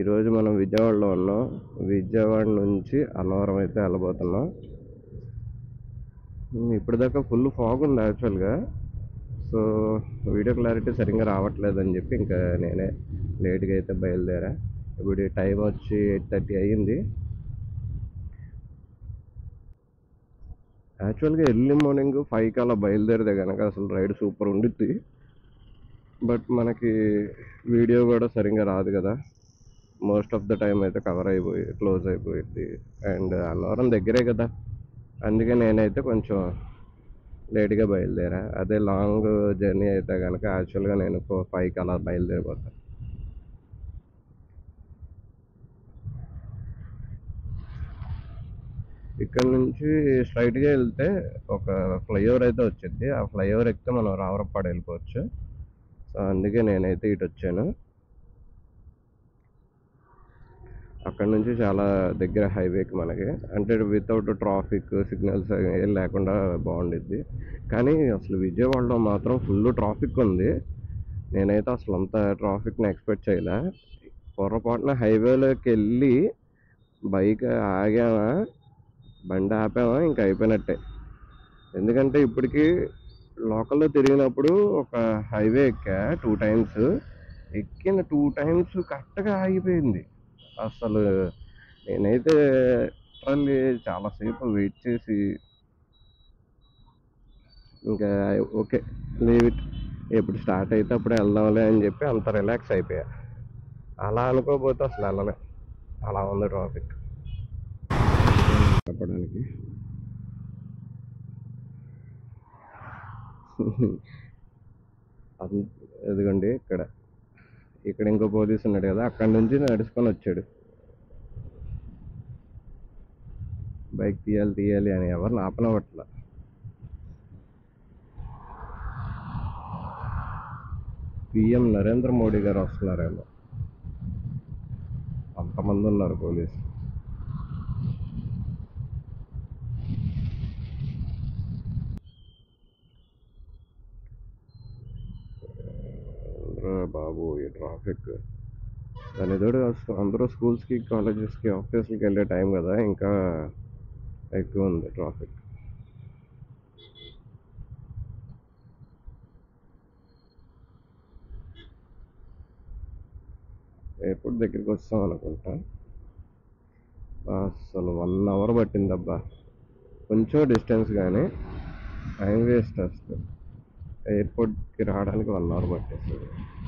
ఈరోజు మనం విజయవాడలో ఉన్నాం విజయవాడ నుంచి అన్నవరం అయితే వెళ్ళబోతున్నాం ఉమ్, ఇప్పటిదాకా ఫుల్ ఫాగ్ ఉంది యాక్చువల్గా సో వీడియో క్లారిటీ సరిగ్గా రావట్లేదు అని చెప్పి ఇంకా నేనే లేట్గా అయితే బయలుదేరా ఇప్పుడు టైం వచ్చి ఎయిట్ థర్టీ అయ్యింది యాక్చువల్గా ఎర్లీ మార్నింగ్ ఫైవ్కి అలా బయలుదేరితే కనుక అసలు రైడ్ సూపర్ ఉండిద్ది బట్ మనకి వీడియో కూడా సరిగ్గా రాదు కదా మోస్ట్ ఆఫ్ ద టైం అయితే కవర్ అయిపోయి క్లోజ్ అయిపోయింది అండ్ అన్నవరం దగ్గరే కదా అందుకే నేనైతే కొంచెం లేట్గా బయలుదేరా అదే లాంగ్ జర్నీ అయితే కనుక యాక్చువల్గా నేను ఫైవ్కి అలా బయలుదేరిపోతాను ఇక్కడ నుంచి స్ట్రైట్గా వెళ్తే ఒక ఫ్లైఓవర్ అయితే వచ్చింది ఆ ఫ్లైఓవర్ ఎక్కితే మనం రావరపాడు వెళ్ళిపోవచ్చు సో అందుకే నేనైతే ఇటు వచ్చాను అక్కడ నుంచి చాలా దగ్గర హైవేకి మనకి అంటే వితౌట్ ట్రాఫిక్ సిగ్నల్స్ ఏం లేకుండా బాగుండిద్ది కానీ అసలు విజయవాడలో మాత్రం ఫుల్ ట్రాఫిక్ ఉంది నేనైతే అసలు అంత ట్రాఫిక్ని ఎక్స్పెక్ట్ చేయలే పొరపాటున హైవేలోకి వెళ్ళి బైక్ ఆగామా బండి ఆపామా ఇంకా అయిపోయినట్టే ఎందుకంటే ఇప్పటికీ లోకల్లో తిరిగినప్పుడు ఒక హైవే ఎక్కా టూ టైమ్స్ ఎక్కిన టూ టైమ్స్ కరెక్ట్గా ఆగిపోయింది అసలు నేనైతే లిటరల్లీ చాలాసేపు వెయిట్ చేసి ఇంకా ఓకే లీవ్ ఇట్ ఎప్పుడు స్టార్ట్ అయితే అప్పుడు వెళ్దాంలే అని చెప్పి అంత రిలాక్స్ అయిపోయా అలా అనుకోకపోతే అసలు వెళ్ళలే అలా ఉంది ట్రాఫిక్ చెప్పడానికి అన్- ఎదుగండి ఇక్కడ ఇక్కడ ఇంకో పోలీస్ ఉన్నాడు కదా అక్కడి నుంచి నడుచుకొని వచ్చాడు బైక్ తీయాలి తీయాలి అని ఎవరిని ఆపనవట్ల పిఎం నరేంద్ర మోడీ గారు వస్తున్నారేమో అంతమంది ఉన్నారు పోలీసు ఏంట్రా బాబు ఈ ట్రాఫిక్ దాని తోడు అసలు అందరూ స్కూల్స్కి కాలేజెస్కి ఆఫీస్కి వెళ్ళే టైం కదా ఇంకా ఎక్కువ ఉంది ట్రాఫిక్ ఎయిర్పోర్ట్ దగ్గరికి వస్తాం అనుకుంటా అసలు వన్ అవర్ పట్టిందబ్బా కొంచెం డిస్టెన్స్ కానీ టైం వేస్ట్ అసలు ఎయిర్పోర్ట్కి రావడానికి వన్ అవర్ పట్టేస్తుంది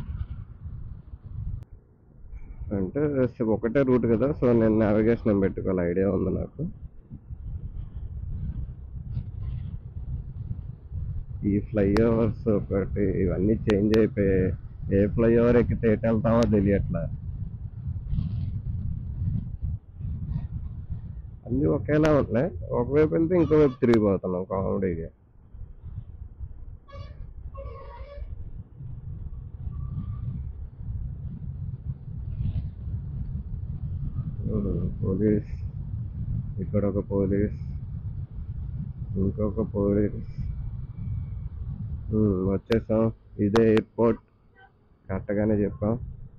అంటే స- ఒకటే రూట్ కదా సో నేను నావిగేషన్ ఏం పెట్టుకోవాలి ఐడియా ఉంది నాకు ఈ ఫ్లైఓవర్స్ ఒకటి ఇవన్నీ చేంజ్ అయిపోయాయి ఏ ఫ్లైఓవర్ ఎక్కితే ఎటు వెళ్తామో తెలియట్లా అన్నీ ఒకేలా ఉంటున్నాయి ఒకవైపు వెళ్తే ఇంకో వైపు తిరిగిపోతున్నాం కామెడీగా చూడు, పోలీస్ ఇక్కడ ఒక పోలీస్ ఇంకొక పోలీస్ ఉమ్, వచ్చేసాం ఇదే ఎయిర్పోర్ట్ కరెక్ట్గానే చెప్పాం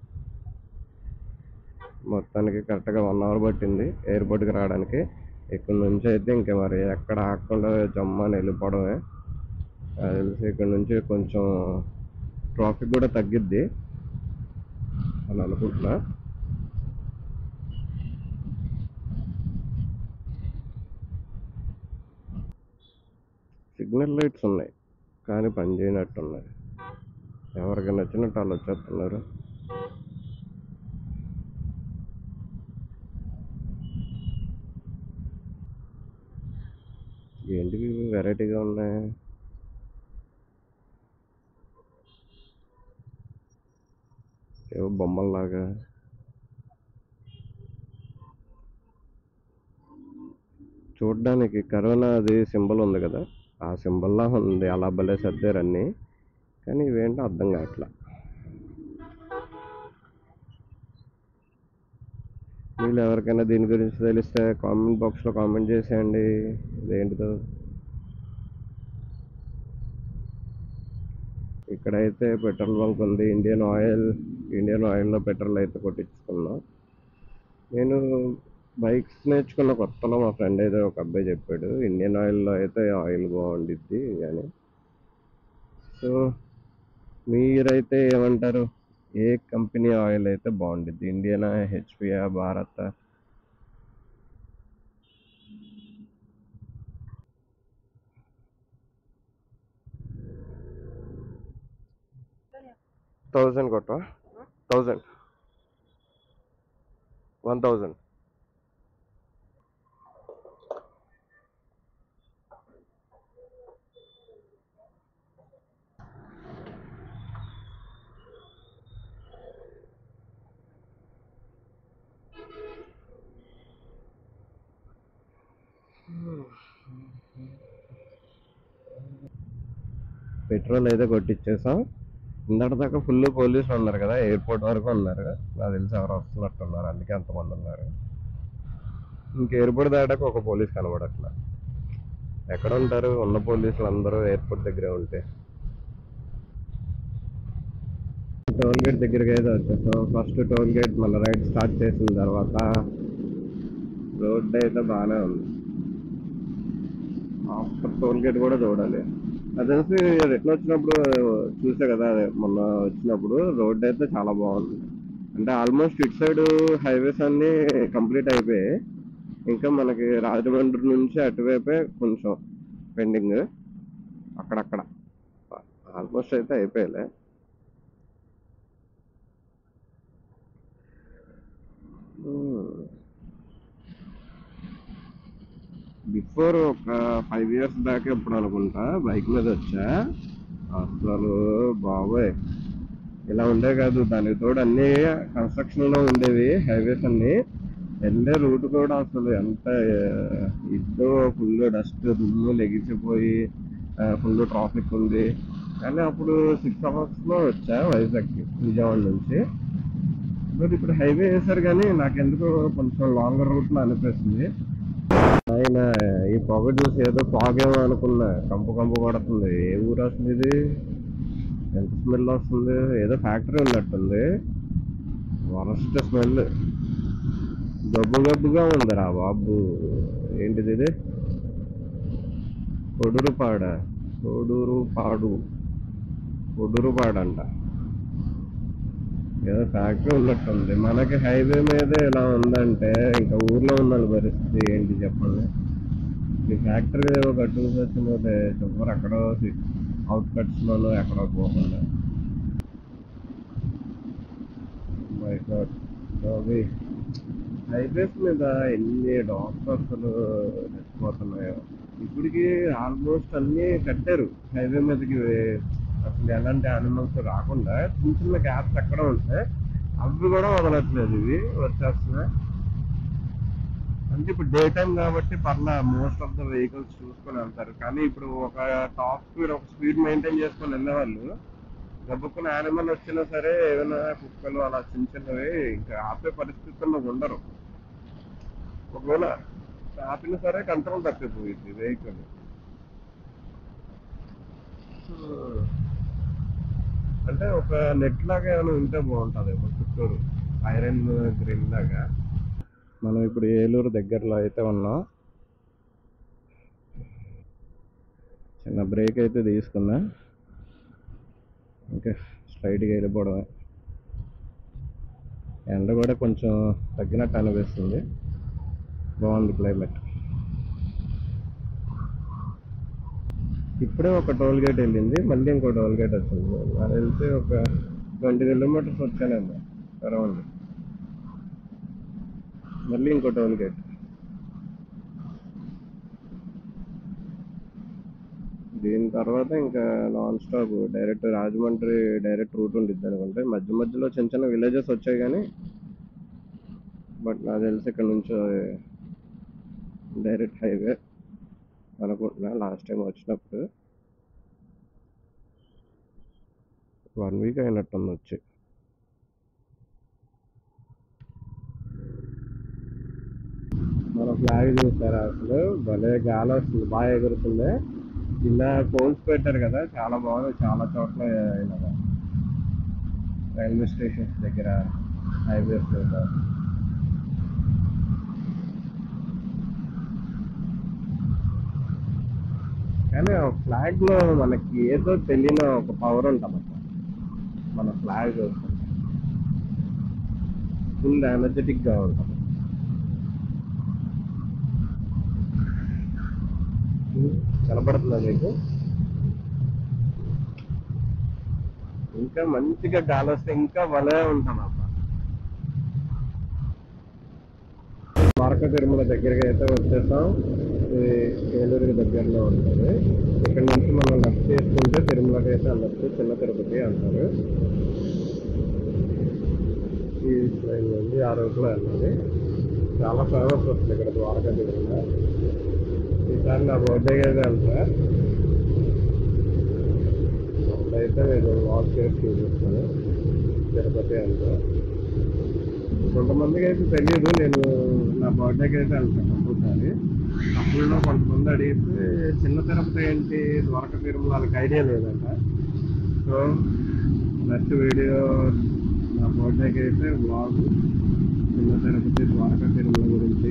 మొత్తానికి కరెక్ట్గా వన్ అవర్ పట్టింది ఎయిర్పోర్ట్కి రావడానికి ఇక్కడ నుంచి అయితే ఇంకా మరి ఎక్కడ ఆగకుండా జమ్మని వెళ్ళిపోవడమే నాకు తెలిసి ఇక్కడ నుంచి కొంచెం ట్రాఫిక్ కూడా తగ్గిద్ది అని అనుకుంటున్నా సిగ్నల్ లైట్స్ ఉన్నాయి కానీ పని చేయనట్టున్నాయి ఎవరికి నచ్చినట్టు వాళ్ళు వచ్చేస్తున్నారు ఏంటి ఇవి వెరైటీగా ఉన్నాయి ఏవో బొమ్మల్లాగా చూడ్డానికి కరోనా అది సింబల్ ఉంది కదా ఆ సింబల్లా ఉంది అలా భలే సర్దారు అన్నీ కానీ ఇవేంటో అర్థం కావట్లా వీళ్ళు ఎవరికైనా దీని గురించి తెలిస్తే కామెంట్ బాక్స్లో కామెంట్ చేసేయండి ఇదేంటిదో ఇక్కడైతే పెట్రోల్ బంక్ ఉంది ఇండియన్ ఆయిల్ ఇండియన్ ఆయిల్లో పెట్రోల్ అయితే కొట్టించుకున్నాం నేను బైక్స్ నేర్చుకున్న కొత్తలో మా ఫ్రెండ్ అయితే ఒక అబ్బాయి చెప్పాడు ఇండియన్ ఆయిల్లో అయితే ఆయిల్ బాగుండిద్ది అని సో మీరైతే ఏమంటారు ఏ కంపెనీ ఆయిల్ అయితే బాగుండిద్ది ఇండియనా హెచ్పియా భారత్ థౌజండ్ కొట్ట థౌజండ్ వన్ థౌజండ్ పెట్రోల్ అయితే కొట్టించేసాం ఇందటి దాకా ఫుల్ పోలీసులు ఉన్నారు కదా ఎయిర్పోర్ట్ వరకు ఉన్నారు నాకు తెలిసి ఎవరు వస్తున్నట్టు ఉన్నారు అందుకే అంతమంది ఉన్నారు ఇంక ఎయిర్పోర్ట్ దాటాక ఒక పోలీస్ కనబడట్లా ఎక్కడ ఉంటారు ఉన్న పోలీసులు అందరూ ఎయిర్పోర్ట్ దగ్గరే ఉంటే టోల్ గేట్ దగ్గరికి అయితే వచ్చేసాం ఫస్ట్ టోల్ గేట్ మళ్ళీ రైడ్ స్టార్ట్ చేసిన తర్వాత రోడ్ అయితే బాగానే ఉంది ఆఫ్టర్ టోల్ గేట్ కూడా చూడాలి అది తెలిసి రిటర్న్ వచ్చినప్పుడు చూసా కదా అదే మొన్న వచ్చినప్పుడు రోడ్ అయితే చాలా బాగుంది అంటే ఆల్మోస్ట్ ఇటు సైడ్ హైవేస్ అన్ని కంప్లీట్ అయిపోయాయి ఇంకా మనకి రాజమండ్రి నుంచి అటువైపే కొంచెం పెండింగ్ అక్కడక్కడ ఆల్మోస్ట్ అయితే అయిపోయాలే బిఫోర్ ఒక ఫైవ్ ఇయర్స్ దాకా ఎప్పుడు అనుకుంటా బైక్ మీద వచ్చా అసలు బాబోయ్ ఇలా ఉండే కాదు దానికి తోడు అన్ని కన్స్ట్రక్షన్ లో ఉండేవి హైవేస్ అన్ని వెళ్ళే రూట్ కూడా అసలు ఎంత ఇద్దో ఫుల్ డస్ట్ దుమ్ము లెగిసిపోయి ఫుల్ ట్రాఫిక్ ఉంది కానీ అప్పుడు సిక్స్ అవర్స్ లో వచ్చా వైజాగ్ విజయవాడ నుంచి మరి ఇప్పుడు హైవే వేశారు కానీ నాకెందుకో కొంచెం లాంగర్ రూట్ లో అనిపిస్తుంది ఆయన ఈ పొగ చూసి ఏదో పాగేమో అనుకున్నా కంపు కంపు కొడుతుంది ఏ ఊరు అసలు ఇది ఎంత స్మెల్ వస్తుంది ఏదో ఫ్యాక్టరీ ఉన్నట్టుంది వరస్ట్ స్మెల్ గబ్బు గబ్బుగా ఉంది రా బాబు ఏంటిది ఇది కొడురు పాడ కొడురు పాడు కొడురు పాడంట ఏదో ఫ్యాక్టరీ ఉన్నట్టుంది మనకి హైవే మీదే ఇలా ఉందంటే ఇంకా ఊర్లో ఉన్న పరిస్థితి ఏంటి చెప్పండి ఈ ఫ్యాక్టరీ ఏదో కట్టుకు వచ్చినదే చెప్పరు ఎక్కడో అవుట్ కట్స్ లోనో ఎక్కడో పోకుండా మై గాడ్ హైవేస్ మీద ఎన్ని డాక్టర్స్ చచ్చిపోతున్నాయో ఇప్పటికి ఆల్మోస్ట్ అన్ని కట్టారు హైవే మీదకి అసలు ఎలాంటి యానిమల్స్ రాకుండా చిన్న చిన్న గ్యాప్స్ ఎక్కడ ఉంటాయి అవి కూడా వదలట్లేదు ఇవి వచ్చేస్తున్నాయి అంటే ఇప్పుడు డే టైం కాబట్టి పర్లా మోస్ట్ ఆఫ్ ద వెహికల్స్ చూసుకొని వెళ్తారు కానీ ఇప్పుడు ఒక టాప్ స్పీడ్ ఒక స్పీడ్ మెయింటైన్ చేసుకొని వెళ్ళేవాళ్ళు గబ్బుకున్న యానిమల్ వచ్చినా సరే ఏదైనా కుక్కలు అలా చిన్న చిన్నవి ఇంకా ఆపే పరిస్థితుల్లో ఉండరు ఒకవేళ ఆపినా సరే కంట్రోల్ తప్పిపోయింది వెహికల్ అంటే ఒక నెట్ లాగా ఏమైనా ఉంటే బాగుంటుంది ఒక చుట్టూరు ఐరన్ గ్రిల్ లాగా మనం ఇప్పుడు ఏలూరు దగ్గరలో అయితే ఉన్నాం చిన్న బ్రేక్ అయితే తీసుకున్నా ఇంకా స్ట్రైట్గా వెళ్ళిపోవడమే ఎండ కూడా కొంచెం తగ్గినట్టు అనిపిస్తుంది బాగుంది క్లైమేట్ ఇప్పుడే ఒక టోల్ గేట్ వెళ్ళింది మళ్ళీ ఇంకో టోల్ గేట్ వచ్చింది నాకు తెలిసి ఒక ట్వంటీ కిలోమీటర్స్ వచ్చానండి అరౌండ్ మళ్ళీ ఇంకో టోల్ గేట్ దీని తర్వాత ఇంకా non stop direct Rajahmundry direct route ఉండిద్ది అనుకుంటే మధ్య మధ్యలో చిన్న చిన్న విలేజెస్ వచ్చాయి కానీ బట్ నాకు తెలిసి ఇక్కడ నుంచి డైరెక్ట్ హైవే అనుకుంటున్నా లాస్ట్ టైం వచ్చినప్పుడు వన్ వీక్ అయినట్టుంది వచ్చి మన ఫ్లాగ్ చూసారా అసలు భలే గాలి వస్తుంది బాగా ఎగురుతుంది ఇలా పోల్స్ పెట్టారు కదా చాలా బాగుంది చాలా చోట్ల ఇలాగా రైల్వే స్టేషన్స్ దగ్గర హైవేస్ దగ్గర కానీ ఆ ఫ్లాగ్ లో మనకి ఏదో తెలియని ఒక పవర్ ఉంటుంది మన ఫ్లాగ్ ఫుల్ ఎనర్జెటిక్ గా ఉంటుంది కనపడుతుందా మీకు ఇంకా మంచిగా గాలి వస్తే ఇంకా భలే ఉంటాం అబ్బా ద్వారకా తిరుమల దగ్గరగా అయితే వచ్చేసాం ఇది ఏలూరుకి దగ్గరలో ఉంటుంది ఇక్కడ నుంచి మనం లెఫ్ట్ చేసుకుంటే తిరుమలకి అయితే వెళ్ళచ్చు చిన్న తిరుపతి అంటారు ఈ ట్రైన్ నుండి ఆ రోజులో వెళ్ళాలి చాలా ఫేమస్ వస్తుంది ఇక్కడ ద్వారకా తిరుమల ఈసారి నా బర్త్డేకి అయితే వెళ్తా అప్పుడైతే నేను వాక్ చేసి చూపిస్తాను తిరుపతి అంతా కొంతమందికి అయితే తెలియదు నేను నా బర్త్డేకి అయితే వెళ్తాను కంపల్సరీ అప్పుడులో కొంతమంది అడిగితే చిన్న తిరుపతి ఏంటి ద్వారకా తిరుమల వాళ్ళకి ఐడియా లేదంట సో నెక్స్ట్ వీడియో నా బర్త్డేకి అయితే బ్లాగ్ చిన్న తిరుపతి ద్వారకా తిరుమల గురించి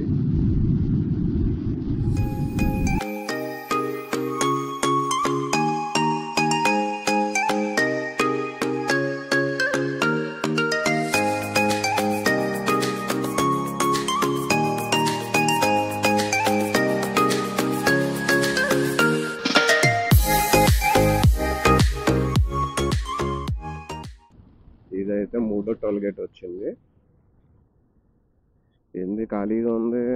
ఇదైతే మూడో టోల్ గేట్ వచ్చింది ఏంది ఖాళీగా ఉంది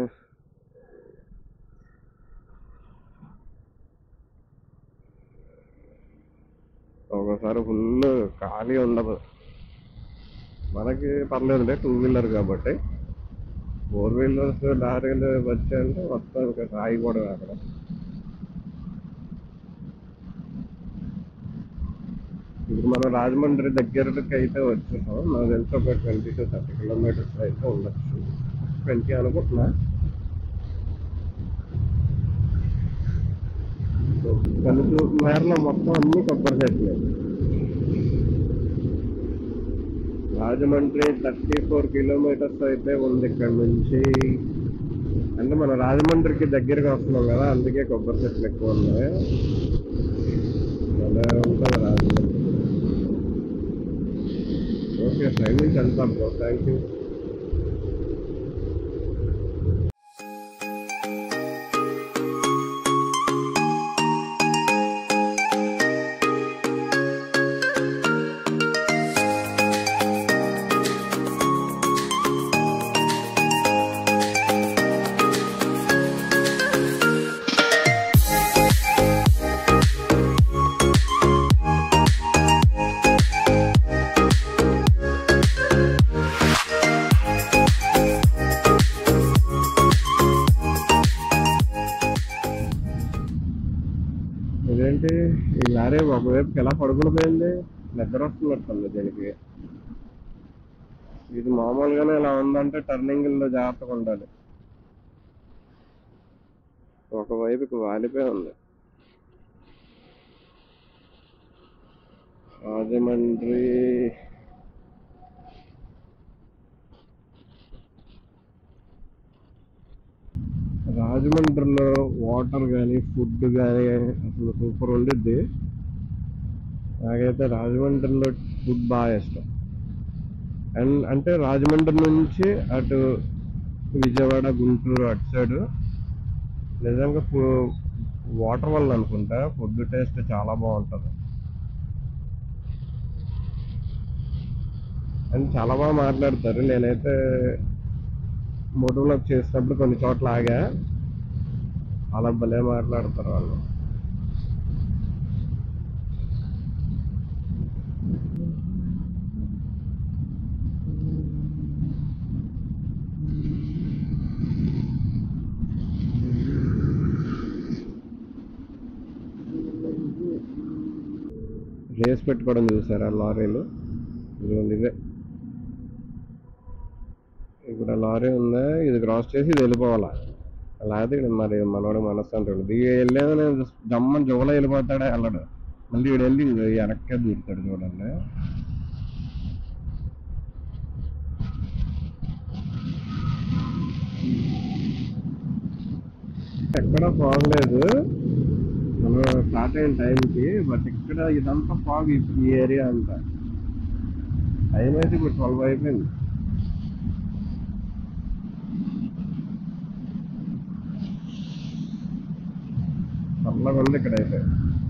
ఒకసారి ఫుల్ ఖాళీ ఉండదు మనకి పర్లేదులే టూ వీలర్ కాబట్టి ఫోర్ వీలర్స్ లారీలు వచ్చాయంటే మొత్తం ఇంకా రాయి కూడా అక్కడ ఇప్పుడు మనం రాజమండ్రి దగ్గరకి అయితే వచ్చేసాం నాకు తెలిసి ఒక ట్వంటీ టు థర్టీ కిలోమీటర్స్ అయితే ఉండొచ్చు ట్వంటీ అనుకుంటున్నా కలుపు మేరలో మొత్తం అన్ని కొబ్బరి చెట్లే రాజమండ్రి థర్టీ ఫోర్ కిలోమీటర్స్ అయితే ఉంది ఇక్కడ నుంచి అంటే మన రాజమండ్రికి దగ్గరగా వస్తున్నాం కదా అందుకే కొబ్బరి చెట్లు ఎక్కువ ఉన్నాయి భలే ఉంటుంది రాజమండ్రి ఓకే ట్రైన్ నుంచి వెళ్తాం బ్రో థ్యాంక్ యూ ఇదేంటి ఈ లారీ ఒకవైపుకి ఎలా పడుకుని పోయింది నిద్ర వస్తున్నట్టుంది దీనికి ఇది మామూలుగానే ఇలా ఉందంటే టర్నింగ్ లో జాగ్రత్తగా ఉండాలి ఒకవైపుకి వాలిపోయి ఉంది రాజమండ్రి రాజమండ్రిలో వాటర్ కానీ ఫుడ్ కానీ అసలు సూపర్ ఉండిద్ది నాకైతే రాజమండ్రిలో ఫుడ్ బాగా ఇష్టం అండ్ అంటే రాజమండ్రి నుంచి అటు విజయవాడ గుంటూరు అటు సైడ్ నిజంగా వాటర్ వల్ల అనుకుంటా ఫుడ్ టేస్ట్ చాలా బాగుంటుంది అండ్ చాలా బాగా మాట్లాడతారు నేనైతే మోటోలోకి చేసినప్పుడు కొన్ని చోట్ల ఆగా అలా భలే మాట్లాడతారు వాళ్ళు రేస్ పెట్టుకోవడం చూసారా లారీలు ఇదిగోండి ఇవే ఇప్పుడు ఆ లారీ ఉందా ఇది క్రాస్ చేసి ఇది వెళ్ళిపోవాలా లేకపోతే ఇక్కడ మరి మనోడు మనస్సు అంటాడు ఇది వెళ్ళేది నేను జమ్మని జోలో వెళ్ళిపోతాడా వెళ్ళడు మళ్ళీ వీడు వెళ్ళి వెనక్కే దూరుతాడు చూడండి ఎక్కడ బాగలేదు మనం స్టార్ట్ అయిన టైంకి బట్ ఇక్కడ ఇదంతా ఫాగ్ ఈ ఏరియా అంతా టైం అయితే ఇప్పుడు ట్వెల్వ్ అయిపోయింది చల్లగా ఉంది ఇక్కడ అయితే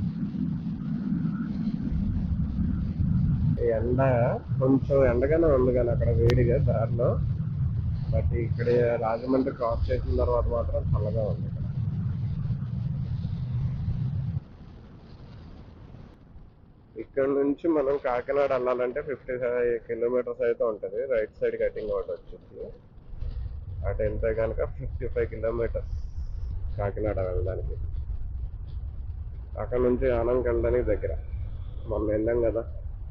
ఈ ఎండ కొంచెం ఎండగానే ఉంది కానీ అక్కడ వేడిగా దారిలో బట్ ఇక్కడ రాజమండ్రి క్రాస్ చేసిన తర్వాత మాత్రం చల్లగా ఉంది ఇక్కడ ఇక్కడ నుంచి మనం కాకినాడ వెళ్ళాలంటే ఫిఫ్టీ ఫైవ్ కిలోమీటర్స్ అయితే ఉంటుంది రైట్ సైడ్ కటింగ్ ఒకటి వచ్చింది అటు వెళ్తే కనుక ఫిఫ్టీ ఫైవ్ కిలోమీటర్స్ కాకినాడ వెళ్ళడానికి అక్కడ నుంచి ఆనంద్ వెళ్ళడానికి దగ్గర మొన్న వెళ్ళాం కదా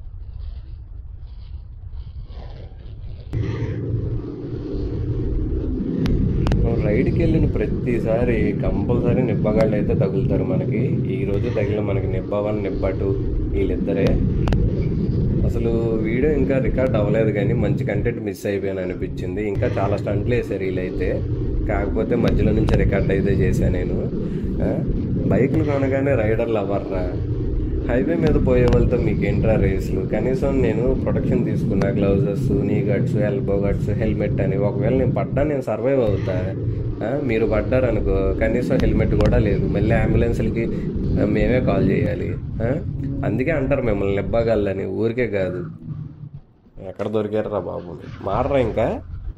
రైడ్కి వెళ్ళిన ప్రతిసారి కంపల్సరీ నిబ్బగాళ్ళు అయితే తగులుతారు మనకి ఈ రోజు తగిలిన మనకి నిబ్బ వన్ నిబ్బ టూ వీళ్ళిద్దరే అసలు వీడియో ఇంకా రికార్డ్ అవ్వలేదు కానీ మంచి కంటెంట్ మిస్ అయిపోయాను అనిపించింది ఇంకా చాలా స్టంట్లు వేసారు వీళ్ళైతే కాకపోతే మధ్యలో నుంచి రికార్డ్ అయితే చేశాను నేను ఆ, బైక్లు కొనగానే రైడర్లు అవ్వర్రా హైవే మీద పోయే వాళ్ళతో మీకు ఏంట్రా రేసులు కనీసం నేను ప్రొటెక్షన్ తీసుకున్నా గ్లౌజెస్ నీ గడ్స్ ఎల్బో గడ్స్ హెల్మెట్ అని ఒకవేళ నేను పడ్డా నేను సర్వైవ్ అవుతా ఆ, మీరు పడ్డారు అనుకో కనీసం హెల్మెట్ కూడా లేదు మళ్ళీ అంబులెన్స్లకి ఆ, మేమే కాల్ చేయాలి ఆ? అందుకే అంటారు మిమ్మల్ని నిబ్బగలని ఊరికే కాదు ఎక్కడ దొరికారా బాబు మారరా ఇంకా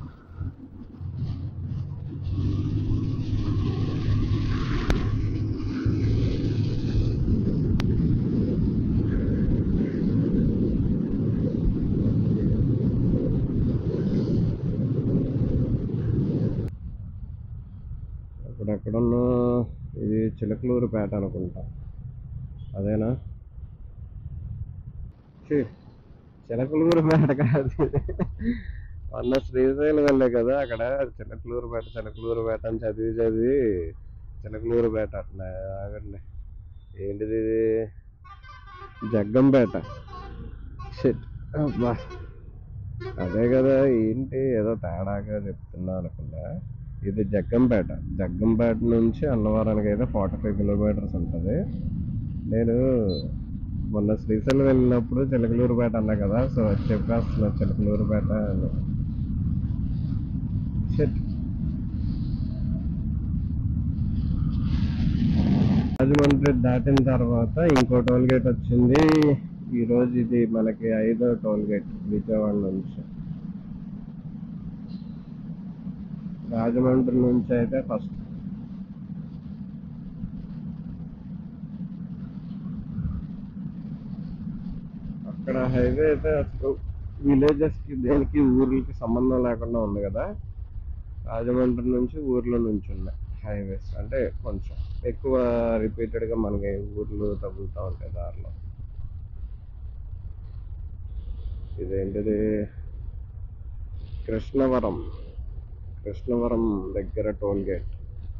ఇప్పుడు ఎక్కడున్నా ఇది చిలకలూరుపేట అనుకుంటా అదేనా ఛీ, చిలకలూరుపేట కాదు ఇది. మొన్న శ్రీశైలం వెళ్ళే కదా అక్కడ చిలకలూరుపేట చిలకలూరుపేట అని చదివి చదివి చిలకలూరుపేట అట్లా ఆగండి ఏంటిది ఇది జగ్గంపేట షిట్ అబ్బా అదే కదా ఏంటి ఏదో తేడాగా చెప్తున్నా అనుకున్నా ఇది జగ్గంపేట జగ్గంపేట నుంచి అన్నవరానికి అయితే ఫార్టీ ఫైవ్ కిలోమీటర్స్ ఉంటుంది నేను మొన్న శ్రీశైలం వెళ్ళినప్పుడు చిలకలూరుపేట అన్నా కదా సో అది చెప్పేస్తున్నా చిలకలూరుపేట అని Shit. రాజమండ్రి దాటిన తర్వాత ఇంకో టోల్ గేట్ వచ్చింది ఈ రోజు ఇది మనకి ఐదో టోల్ గేట్ విజయవాడ నుంచి రాజమండ్రి నుంచి అయితే ఫస్ట్ అక్కడ హైవే అయితే అసలు విలేజెస్ కి దేనికి ఊర్లకి సంబంధం లేకుండా ఉంది కదా రాజమండ్రి నుంచి ఊర్ల నుంచి ఉన్నాయి హైవేస్ అంటే కొంచెం ఎక్కువ రిపీటెడ్ గా మనకి ఊర్లు తగులుతూ ఉంటాయి దారిలో ఇదేంటిది కృష్ణవరం కృష్ణవరం దగ్గర టోల్ గేట్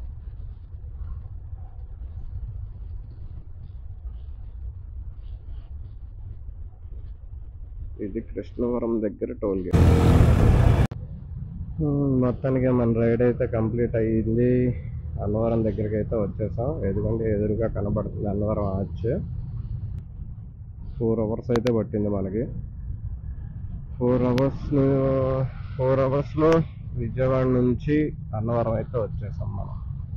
ఇది కృష్ణవరం దగ్గర టోల్ గేట్ ఉమ్, మొత్తానికి మన రైడ్ అయితే కంప్లీట్ అయ్యింది అన్నవరం దగ్గరికి అయితే వచ్చేసాం ఎందుకంటే ఎదురుగా కనబడుతుంది అన్నవరం ఆర్చ్ ఫోర్ అవర్స్ అయితే పట్టింది మనకి ఫోర్ అవర్స్ ఫోర్ అవర్స్లో విజయవాడ నుంచి అన్నవరం అయితే వచ్చేసాం మనం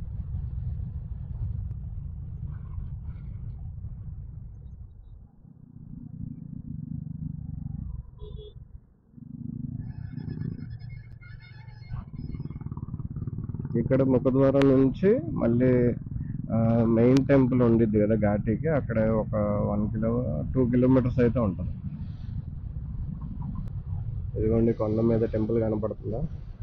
ఇక్కడ ముఖద్వారం నుంచి మళ్ళీ మెయిన్ టెంపుల్ ఉండిద్ది కదా ఘాటీకి అక్కడ ఒక వన్ కిలో టూ కిలోమీటర్స్ అయితే ఉంటుంది ఇదిగోండి కొండ మీద టెంపుల్ కనపడుతుందా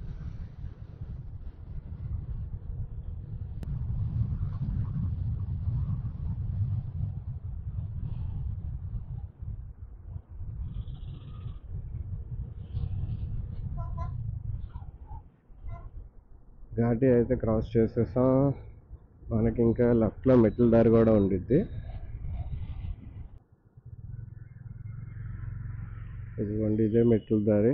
ఘాటీ అయితే క్రాస్ చేసేసాం మనకి ఇంకా లెఫ్ట్లో మెట్ల దారి కూడా ఉండిద్ది ఇదిగోండి ఇదే మెట్ల దారి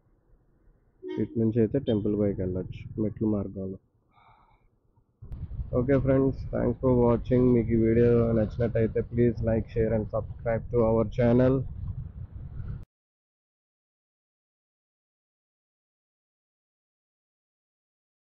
ఇటు నుంచి అయితే టెంపుల్ పైకి వెళ్ళొచ్చు మెట్ల మార్గంలో okay friends thanks for watching మీకు ఈ వీడియో నచ్చినట్టయితే please like share and subscribe to our channel